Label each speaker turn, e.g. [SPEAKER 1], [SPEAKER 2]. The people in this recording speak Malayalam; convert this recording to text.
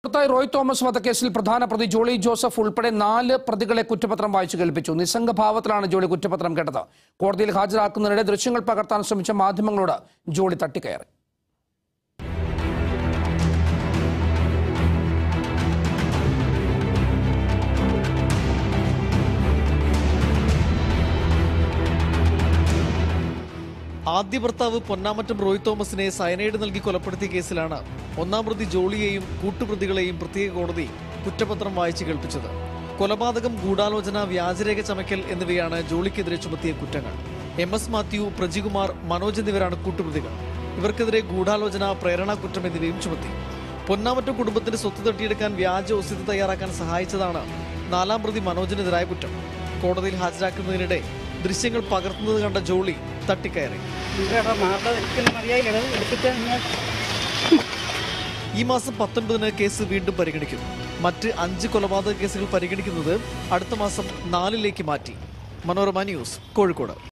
[SPEAKER 1] പുറത്തായി റോയ് തോമസ് വധക്കേസിൽ പ്രധാന പ്രതി ജോളി ജോസഫ് ഉൾപ്പെടെ നാല് പ്രതികളെ കുറ്റപത്രം വായിച്ചു കേൾപ്പിച്ചു നിസ്സംഗഭാവത്തിലാണ് ജോളി കുറ്റപത്രം കേട്ടത് കോടതിയിൽ ഹാജരാക്കുന്നതിനിടെ ദൃശ്യങ്ങൾ പകർത്താൻ ശ്രമിച്ച മാധ്യമങ്ങളോട് ജോളി തട്ടിക്കയറി
[SPEAKER 2] ആദ്യ ഭർത്താവ് പൊന്നാമറ്റം റോയ് തോമസിനെ സയനൈഡ് നൽകി കൊലപ്പെടുത്തിയ കേസിലാണ് ഒന്നാം പ്രതി ജോളിയെയും കൂട്ടുപ്രതികളെയും പ്രത്യേക കോടതി കുറ്റപത്രം വായിച്ചു കേൾപ്പിച്ചത് കൊലപാതകം ഗൂഢാലോചന വ്യാജരേഖ ചമയ്ക്കൽ എന്നിവയാണ് ജോളിക്കെതിരെ ചുമത്തിയ കുറ്റങ്ങൾ M S Mathew Prajikumar Manoj എന്നിവരാണ് കൂട്ടുപ്രതികൾ ഇവർക്കെതിരെ ഗൂഢാലോചന പ്രേരണാ കുറ്റം എന്നിവയും ചുമത്തി പൊന്നാമറ്റം കുടുംബത്തിന്റെ സ്വത്ത് തട്ടിയെടുക്കാൻ വ്യാജ ഒസ്യത്ത് തയ്യാറാക്കാൻ സഹായിച്ചതാണ് നാലാം പ്രതി മനോജിനെതിരായ കുറ്റം കോടതിയിൽ ഹാജരാക്കുന്നതിനിടെ ദൃശ്യങ്ങൾ പകർത്തുന്നത് കണ്ട ജോളി തട്ടിക്കയറി
[SPEAKER 3] ഇതൊക്കെ മാറുന്നത് എനിക്കൊന്നും അറിയായില്ല എടുത്തിട്ട് ഞാൻ
[SPEAKER 2] ഈ മാസം പത്തൊൻപതിന് കേസ് വീണ്ടും പരിഗണിക്കും മറ്റ് അഞ്ച് കൊലപാതക കേസുകൾ പരിഗണിക്കുന്നത് അടുത്ത മാസം നാലിലേക്ക് മാറ്റി മനോരമ ന്യൂസ് കോഴിക്കോട്